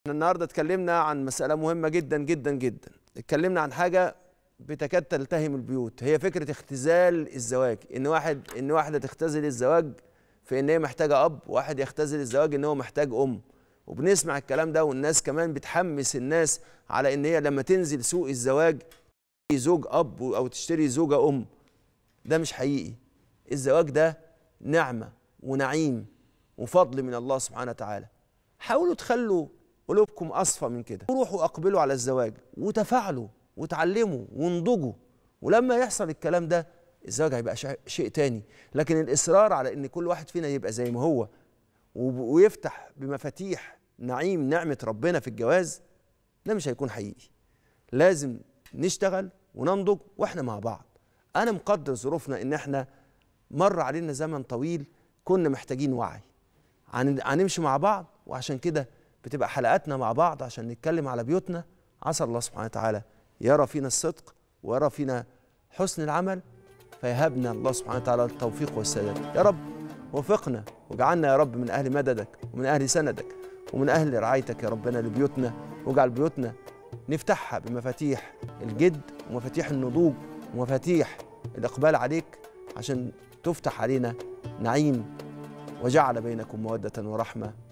احنا النهارده اتكلمنا عن مسألة مهمة جدا جدا جدا اتكلمنا عن حاجة بتكاد تلتهم البيوت هي فكرة اختزال الزواج ان واحد ان واحدة تختزل الزواج في ان هي محتاجة اب واحد يختزل الزواج ان هو محتاج ام وبنسمع الكلام ده والناس كمان بتحمس الناس على ان هي لما تنزل سوق الزواج تشتري زوج اب او تشتري زوجة ام ده مش حقيقي الزواج ده نعمة ونعيم وفضل من الله سبحانه وتعالى حاولوا تخلوا قلوبكم اصفى من كده روحوا اقبلوا على الزواج وتفاعلوا وتعلموا وانضجوا ولما يحصل الكلام ده الزواج هيبقى شيء- شيء تاني لكن الاصرار على ان كل واحد فينا يبقى زي ما هو وب- ويفتح بمفاتيح نعيم نعمه ربنا في الجواز ده مش هيكون حقيقي لازم نشتغل وننضج واحنا مع بعض انا مقدر ظروفنا ان احنا مر علينا زمن طويل كنا محتاجين وعي هن- هنمشي مع بعض وعشان كده بتبقى حلقاتنا مع بعض عشان نتكلم على بيوتنا عسى الله سبحانه وتعالى يرى فينا الصدق ويرى فينا حسن العمل فيهبنا الله سبحانه وتعالى التوفيق والسداد يا رب وفقنا واجعلنا يا رب من أهل مددك ومن أهل سندك ومن أهل رعايتك يا ربنا لبيوتنا واجعل بيوتنا نفتحها بمفاتيح الجد ومفاتيح النضوج ومفاتيح الإقبال عليك عشان تفتح علينا نعيم وجعل بينكم مودة ورحمة